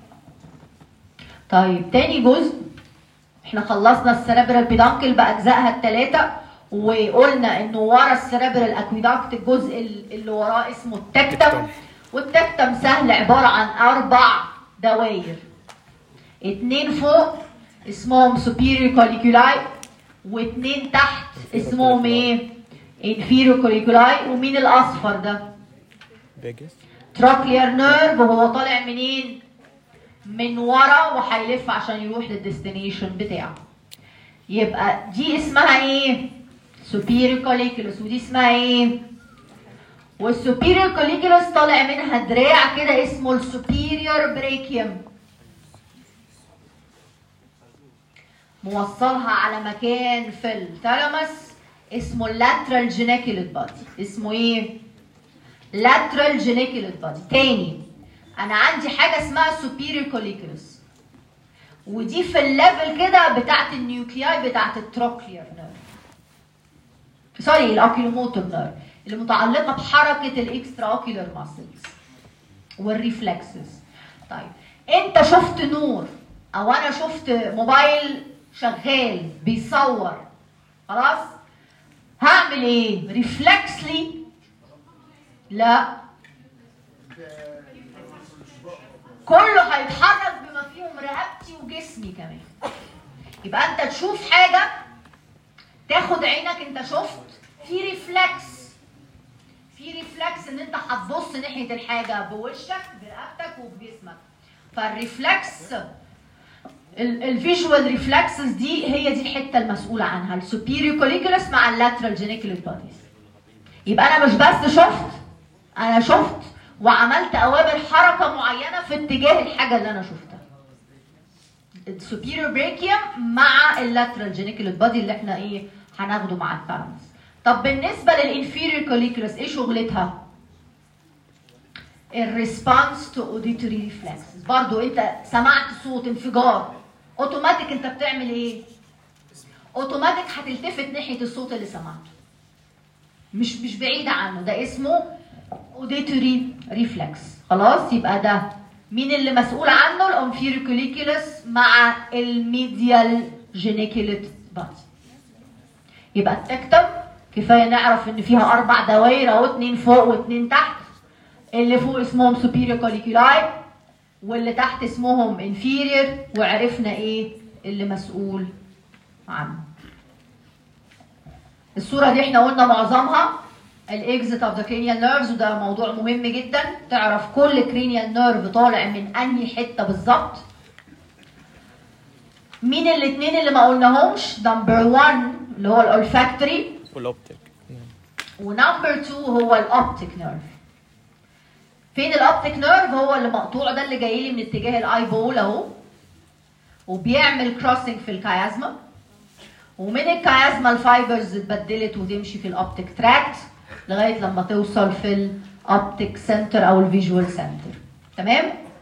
طيب تاني جزء احنا خلصنا السيربرال بيدانكل باجزائها الثلاثه وقلنا انه ورا السيربرال اكويداكت الجزء اللي وراه اسمه التكتم تكتم. والتكتم سهل عباره عن اربع دواير اتنين فوق اسمهم superior colliculi واتنين تحت اسمهم ايه؟ inferior colliculi ومين الاصفر ده؟ بيجس تراكلير نيرف وهو طالع منين؟ من ورا وهيلف عشان يروح للديستنيشن بتاعه. يبقى دي اسمها ايه؟ superior colliculus ودي اسمها ايه؟ والسوبيريور كوليكولس طالع منها دراع كده اسمه السوبيريور بريكيوم موصلها على مكان في الثالاموس اسمه اللاترال جينيكوليت بادي اسمه ايه؟ lateral geniculate body تاني انا عندي حاجه اسمها superior colliculus ودي في الليفل كده بتاعت النيوكلياي بتاعت التروكلير نيرف سوري الاوكيلوموتور نيرف اللي متعلقه بحركه الاكسترا اوكيولار ماسلز والريفلكسز طيب انت شفت نور او انا شفت موبايل شغال بيصور خلاص هعمل ايه ريفلكسلي لا كله هيتحرك بما فيهم رقبتي وجسمي كمان يبقى انت تشوف حاجه تاخد عينك انت شفت في ريفلكس في ريفلكس ان انت هتبص ناحيه الحاجه بوشك برقبتك وبجسمك فالريفلكس الفيجوال ريفلكسز دي هي دي الحته المسؤوله عنها السوبيريور كوليكولس مع اللاترال جينيكوليت بوديز يبقى انا مش بس شفت انا شفت وعملت اوامر حركه معينه في اتجاه الحاجه اللي انا شفتها السوبيريور بريكيوم مع اللاترال جينيكوليت بودي اللي احنا ايه هناخده مع الثالاموس طب بالنسبه للانفيريور كوليكولس ايه شغلتها الريسبونس تو اوديتوري ريفلكسز برضو انت سمعت صوت انفجار اوتوماتيك انت بتعمل ايه اوتوماتيك هتلتفت ناحيه الصوت اللي سمعته مش مش بعيده عنه ده اسمه اوديتوري ريفلكس خلاص يبقى ده مين اللي مسؤول عنه الانفيريور كوليكولس مع الميديال جينيكوليت بادي يبقى التكتم كفايه نعرف ان فيها اربع دوائر اهو اتنين فوق واتنين تحت اللي فوق اسمهم superior colliculi واللي تحت اسمهم inferior وعرفنا ايه اللي مسؤول عنه الصورة دي احنا قلنا معظمها الاكزيت اوف ذا cranial nerves وده موضوع مهم جدا تعرف كل cranial nerve طالع من انهي حتة بالظبط مين الاثنين اللي ما قلناهمش نمبر 1 اللي هو الاولفاكتوري والاوبتيك ونمبر 2 هو الاوبتيك نيرف فين الاوبتيك نيرف هو اللي مقطوع ده اللي جاي لي من اتجاه الاي بول اهو وبيعمل كروسنج في الكيازما ومن الكيازما الفايبرز اتبدلت وتمشي في الاوبتيك تراكت لغايه لما توصل في الاوبتيك سنتر او الفيجوال سنتر تمام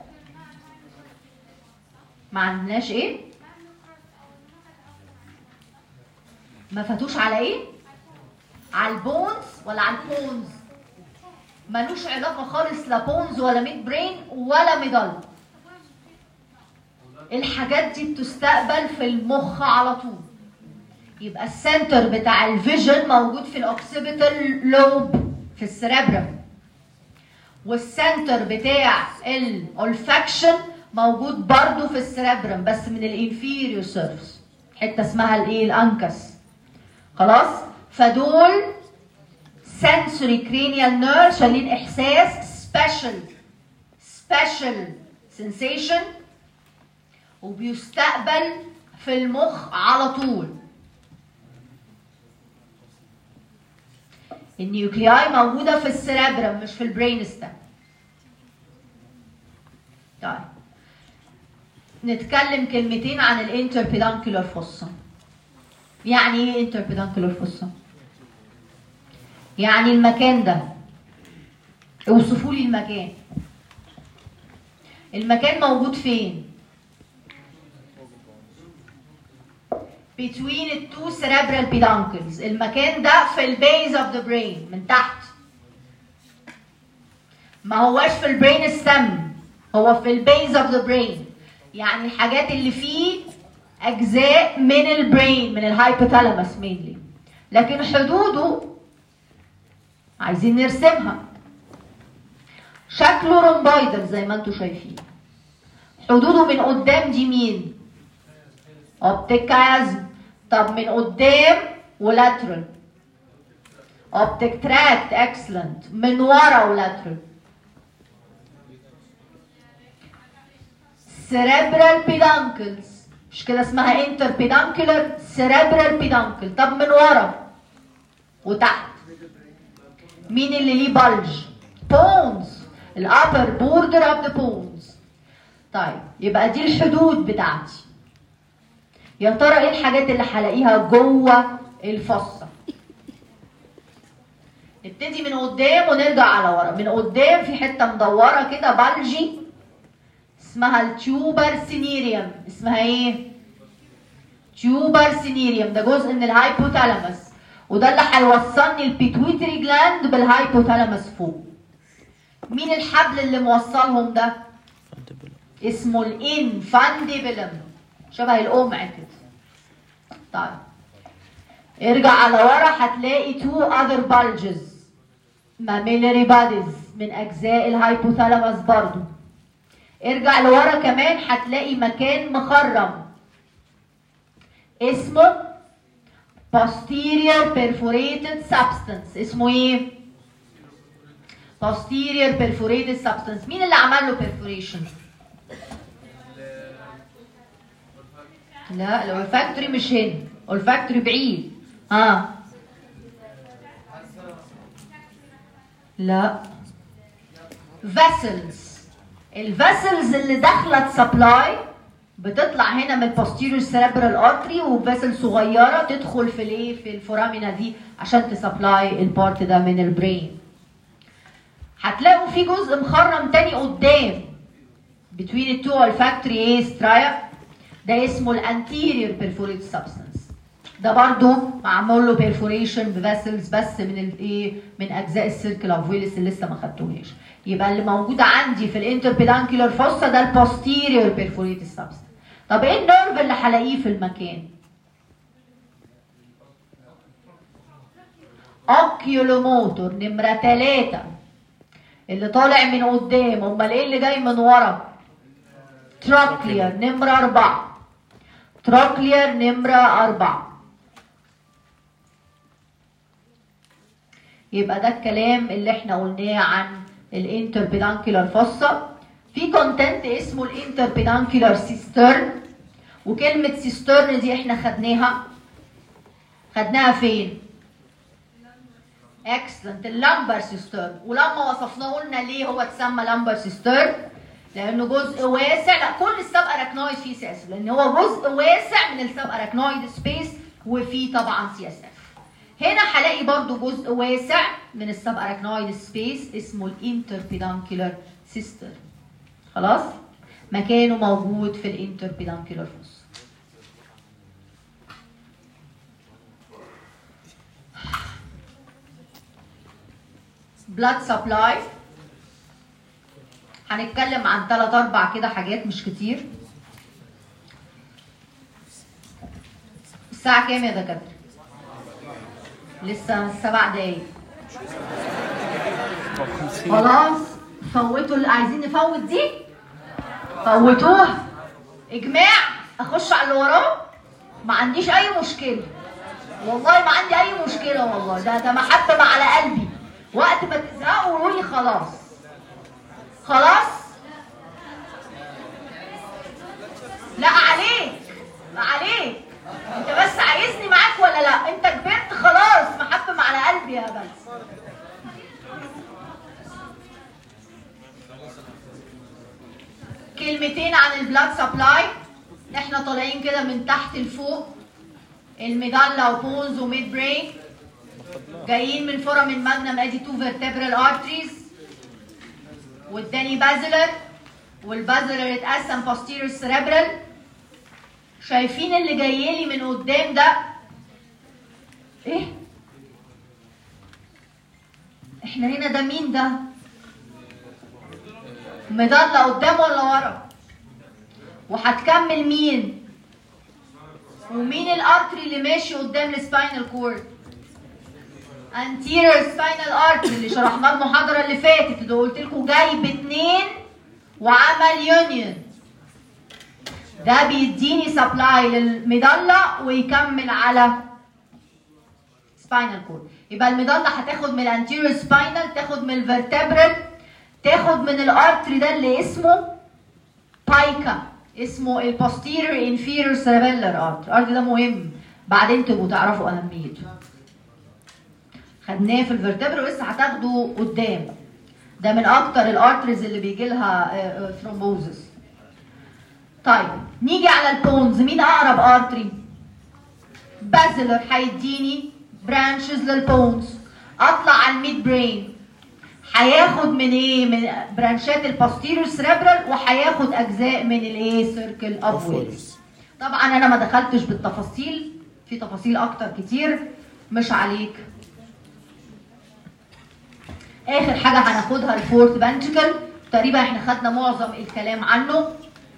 ما عندناش ايه ما فاتوش على ايه على البونز ولا على البونز ملوش علاقه خالص لا بونز ولا ميد برين ولا ميدال الحاجات دي بتستقبل في المخ على طول يبقى السنتر بتاع الفيجن موجود في الاوكسيبيتال لوب في السريبرم والسنتر بتاع الاولفاكشن موجود برضو في السريبرم بس من الانفيريور سيرفس حته اسمها الايه الانكس خلاص فدول sensory cranial nerve شايلين احساس special special sensation وبيستقبل في المخ على طول النيوكلياي موجوده في السيربرم مش في البرين ستام طيب نتكلم كلمتين عن الانتربيدانكولار فوسا يعني ايه انتربيدانكولار فوسا يعني المكان ده اوصفوا لي المكان المكان موجود فين between the two cerebral peduncles المكان ده في البيز of the brain من تحت ما هواش في البرين ستم هو في البيز of the brain يعني الحاجات اللي فيه اجزاء من البرين من الهايبوثالاموس mainly لكن حدوده عايزين نرسمها شكله رومبايدر زي ما انتم شايفين حدوده من قدام دي مين اوبتيك كازم طب من قدام ولاترال اوبتيك تراكت اكسلنت من ورا ولاترال cerebral peduncles مش كده اسمها interpeduncular cerebral peduncle طب من ورا وتحت مين اللي ليه بلج بونز الابر بوردر اوف ذا بونز طيب يبقى دي الحدود بتاعتي يا ترى ايه الحاجات اللي هلاقيها جوه الفصه نبتدي من قدام ونرجع على ورا من قدام في حته مدوره كده بلجي اسمها التيوبر سينيريوم اسمها ايه تيوبر سينيريوم ده جزء من الهايبوثالاموس وده اللي هيوصلني البيتويتري جلاند بالهايبوثالاموس فوق مين الحبل اللي موصلهم ده فاندبل اسمه الانفانديبلم شبه القمع كده طيب ارجع على ورا هتلاقي تو اذر bulges mammillary bodies من اجزاء الهايبوثالاموس برضو ارجع لورا كمان هتلاقي مكان مخرم اسمه posterior perforated substance اسمه ايه posterior perforated substance مين اللي عمل له perforation لا الاولفاكتوري مش هنا الاولفاكتوري بعيد ها لا vessels الفاسلز اللي داخله سبلاي بتطلع هنا من البوستيريور سيريبرال ارتري وفاسل صغيره تدخل في الايه في الفورامينا دي عشان تسبلاي البارت ده من البرين هتلاقوا في جزء مخرم تاني قدام between التو olfactory ايه سترايا ده اسمه الانتيريور بيرفوريت سبستانس ده برضو معمول له بيرفوريشن بفاسلز بس من الايه من اجزاء السيركل اوف ويلس اللي لسه ما خدتوهاش يبقى اللي موجود عندي في الانتربيدانكيولار فوسا ده البوستيريور بيرفوريت سبستانس طب ايه النيرف اللي هلاقيه في المكان اوكيولوموتور نمرة ثلاثة اللي طالع من قدام امال ايه اللي جاي من ورا تراكلير نمرة أربعة تراكلير نمرة أربعة يبقى ده الكلام اللي احنا قلناه عن الانتربيدانكيولار فوسا في كونتنت اسمه الانتربيدانكيولار سيسترن وكلمة سيسترن دي احنا خدناها خدناها فين؟ اكسلنت اللامبر سيسترن ولما وصفناه قلنا ليه هو اتسمى لامبر سيسترن لانه جزء واسع لا كل السب اراكنويد فيه سي اس لان هو جزء واسع من السب اراكنويد سبيس وفيه طبعا سي اس اف هنا هلاقي برضو جزء واسع من السب اراكنويد سبيس اسمه الانتربيدانكيولار سيستر خلاص مكانه موجود في الانتربيدانكيولار فوس blood supply هنتكلم عن ثلاث اربع كده حاجات مش كتير الساعة كام يا دكاترة؟ لسه سبع دقايق خلاص فوتوا اللي عايزين نفوت دي فوتوها اجماع اخش على اللي وراه ما عنديش اي مشكله والله ما عندي اي مشكله والله ده ده محبه على قلبي وقت ما تزهقوا قولوا لي خلاص خلاص لا عليك لا عليك انت بس عايزني معاك ولا لا انت كبرت خلاص محبه على قلبي يا بس كلمتين عن البلاد سبلاي احنا طالعين كده من تحت لفوق الميدالا وبونز وميد برين جايين من فورامين ماجنم ادي تو فيرتبرال ارتريز والتاني بازلر والبازلر اتقسم posterior cerebral شايفين اللي جاي لي من قدام ده ايه احنا هنا ده مين ده مضلة قدام ولا ورا وهتكمل مين ومين الارتري اللي ماشي قدام السباينال كورد anterior spinal artery اللي شرحناه المحاضرة اللي فاتت اللي قلت لكم جاي باتنين وعمل يونيون ده بيديني سبلاي للمضلة ويكمل على spinal cord يبقى المضلة هتاخد من الانتيريور سباينال تاخد من الفرتبرال تاخد من الارتري ده اللي اسمه بايكا اسمه البوستيريور انفيريور سيربيلر ارتري الارتري ده مهم بعدين تبقوا تعرفوا اهميته خدناه في الفرتبرا ولسه هتاخده قدام ده من اكتر الارتريز اللي بيجي لها ثرومبوزس طيب نيجي على البونز مين اقرب ارتري بازلر هيديني برانشز للبونز اطلع على الميد برين هياخد من ايه من برانشات البوستيريور سيريبرال وهياخد اجزاء من الايه سيركل اوف ويلز طبعا انا ما دخلتش بالتفاصيل في تفاصيل اكتر كتير مش عليك اخر حاجه هناخدها الفورث بانجيكل تقريبا احنا خدنا معظم الكلام عنه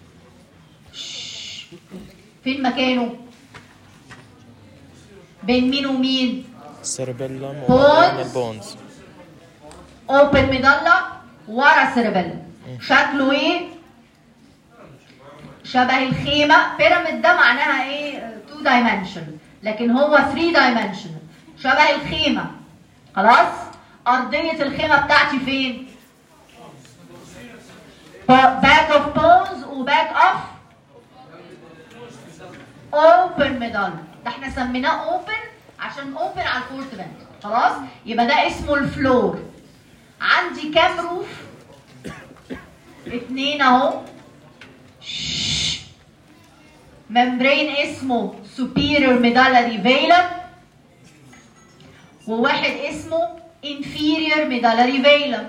شش. فين مكانه بين مين ومين سيربيلم Bones. وبعدين البونز اوبن ميدالا ورا سيربيلم شكله ايه شبه الخيمه بيراميد ده معناها ايه 2 دايمنشن لكن هو 3 دايمنشن شبه الخيمه خلاص ارضيه الخيمه بتاعتي فين باك اوف بونز وباك اوف اوبن ميدال ده احنا سميناه اوبن عشان اوبن على الفورت بنت خلاص يبقى ده اسمه الفلور عندي كام روف اتنين اهو شش. ممبرين اسمه superior medullary veilum وواحد اسمه inferior medullary veilum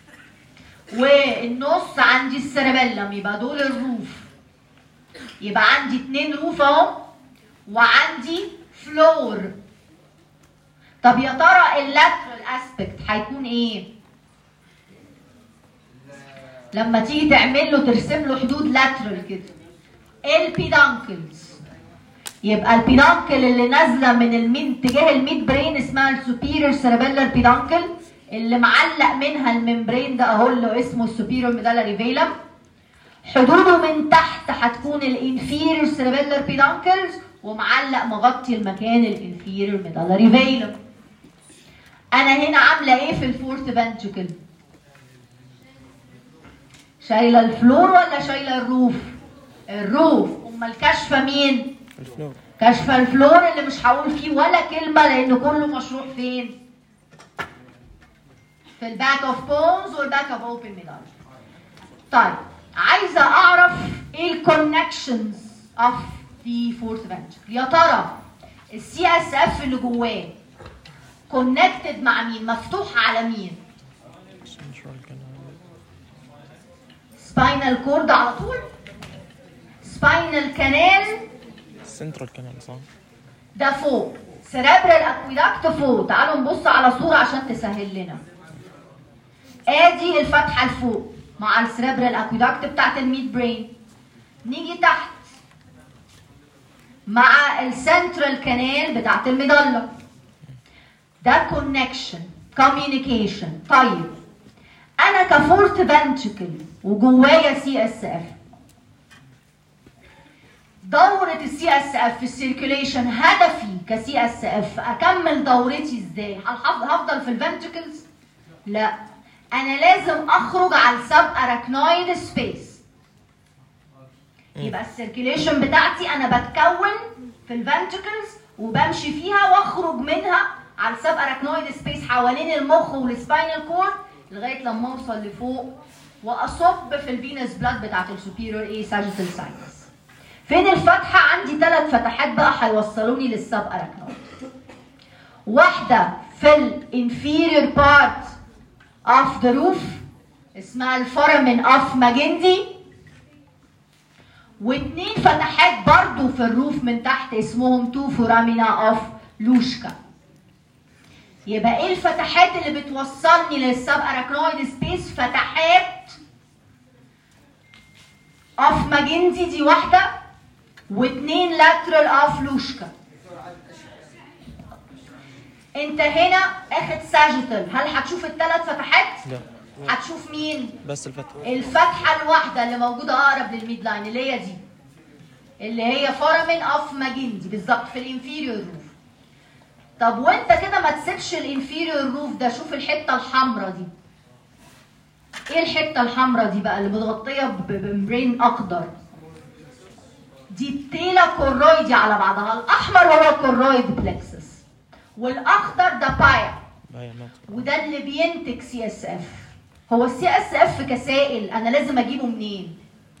والنص عندي السيربيلم يبقى دول الروف يبقى عندي اتنين روف اهو وعندي فلور طب يا ترى اللاترال اسبكت هيكون ايه لما تيجي تعمل له ترسم له حدود لاترال كده البيدانكلز يبقى البيدانكل اللي نازله من المين اتجاه الميد برين اسمها السوبيريور سيربيلر بيدانكل اللي معلق منها الممبرين ده اهو اللي اسمه السوبيريور ميدالاري فيلم حدوده من تحت هتكون الانفيريور سيربيلر بيدانكلز ومعلق مغطي المكان الانفيريور ميدالاري فيلم انا هنا عامله ايه في الفورث فنتركل شايله الفلور ولا شايله الروف الروف امال كاشفه مين الفلور كشف الفلور اللي مش هقول فيه ولا كلمه لان كله مشروح فين في الباك اوف بونز والباك اوف اوبن ميدال طيب عايزه اعرف ايه الكونكشنز اوف ذا فورث فنتركل يا ترى السي اس اف اللي جواه كونكتد مع مين مفتوح على مين central canal سباينال كورد على طول سباينال كانال central canal صح ده فوق سيرابرال اكويدكت فوق تعالوا نبص على صورة عشان تسهل لنا ادي الفتحة لفوق مع السيرابرال اكويدكت بتاعت الميد برين نيجي تحت مع السنترال كانال بتاعت الميدالة ده كونكشن كوميونيكيشن طيب انا كفورت فنتركل وجوايا سي اس اف دورة السي اس اف في السيركيوليشن هدفي كسي اس اف اكمل دورتي ازاي؟ هل هف- هفضل في الفنتركلز؟ لا انا لازم اخرج على السب اراكنويد سبيس يبقى السيركيوليشن بتاعتي انا بتكون في الفنتركلز وبمشي فيها واخرج منها على السب اراكنويد سبيس حوالين المخ والسباينال كورد لغايه لما اوصل لفوق واصب في الفينس بلاد بتاعت السوبيريور ايه ساجيتال ساينس فين الفتحة؟ عندي ثلاث فتحات بقى هيوصلوني للسب اراكنويد. واحدة في الانفيريور بارت اوف ذا روف اسمها الفورامين اوف ماجندي واثنين فتحات برضو في الروف من تحت اسمهم تو فورامينا اوف لوشكا يبقى ايه الفتحات اللي بتوصلني للسب اراكنويد سبيس فتحات اوف ماجندي دي واحده واثنين لاترال اوف لوشكا انت هنا اخد ساجيتال هل هتشوف الثلاث فتحات لا هتشوف مين بس الفتح الفتحه الواحده اللي موجوده اقرب للميد لاين اللي هي دي اللي هي فورامين اوف ماجندي بالظبط في الانفيريور روف طب وانت كده ما تسيبش الانفيريور روف ده شوف الحته الحمراء دي ايه الحته الحمراء دي بقى اللي متغطيه ب- بمبرين اخضر دي التيلا كورويدي على بعضها الاحمر هو الكورويد بلكسس والاخضر ده بايا بايا مات وده اللي بينتج سي اس اف هو السي اس اف كسائل انا لازم اجيبه منين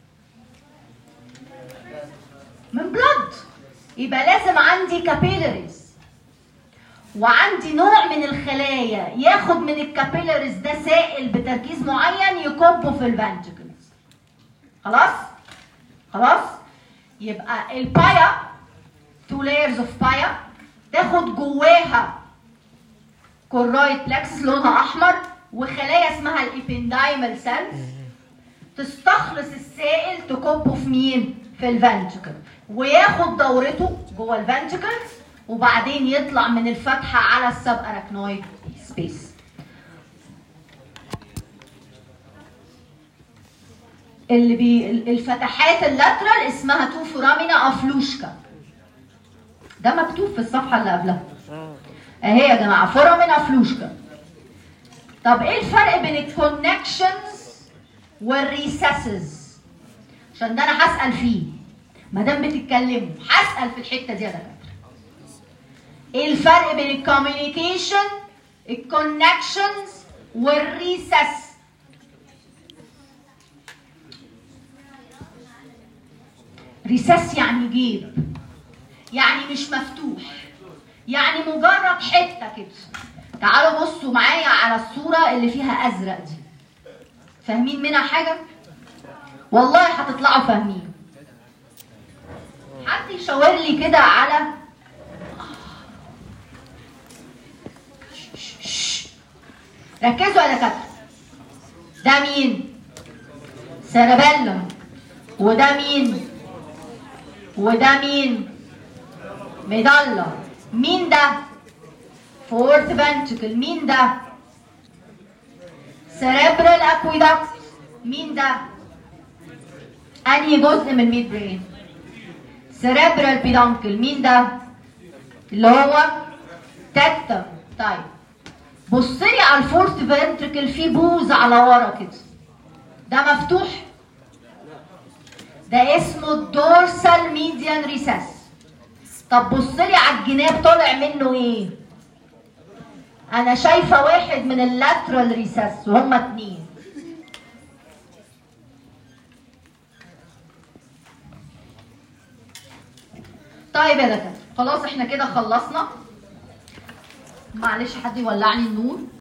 من بلد يبقى لازم عندي كابيلاريز وعندي نوع من الخلايا ياخد من الكابيلاريز ده سائل بتركيز معين يكبه في الفنتركلز خلاص خلاص يبقى البايا تو لايرز اوف بايا تاخد جواها كورويد بلكس لونها احمر وخلايا اسمها الابندايمال سيلز تستخلص السائل تكبه في مين؟ في الفنتركل وياخد دورته جوه الفنتركلز وبعدين يطلع من الفتحه على السب اراكنويد سبيس اللي بي الفتحات اللاترال اسمها تو فورامينا افلوشكا ده مكتوب في الصفحه اللي قبلها اهي يا جماعه فورامينا افلوشكا طب ايه الفرق بين الكونكشنز والريسسز عشان ده انا هسال فيه ما دام بتتكلموا هسال في الحته دي يا دكاتره ايه الفرق بين الكوميونيكيشن الكونكشنز والريسس ريسس يعني جيب يعني مش مفتوح يعني مجرد حته كده تعالوا بصوا معايا على الصوره اللي فيها ازرق دي فاهمين منها حاجه والله هتطلعوا فاهمين حد يشاور لي كده على ركزوا يا دكاتره ده مين سيربيلم وده مين وده مين ميدالا مين ده فورث فنتركل مين ده سيريبرال اكويدكت مين ده انهي جزء من الميد برين سيريبرال بيدانكل مين ده اللي هو تكتم طيب بص لي على الفورث فنتركل في بوز على ورا كده ده مفتوح ده اسمه الدورسال ميديان ريسس طب بص لي على الجناب طالع منه ايه انا شايفه واحد من اللاترال ريسس وهما اتنين طيب يا دكاتره خلاص احنا كده خلصنا معلش حد يولعني النور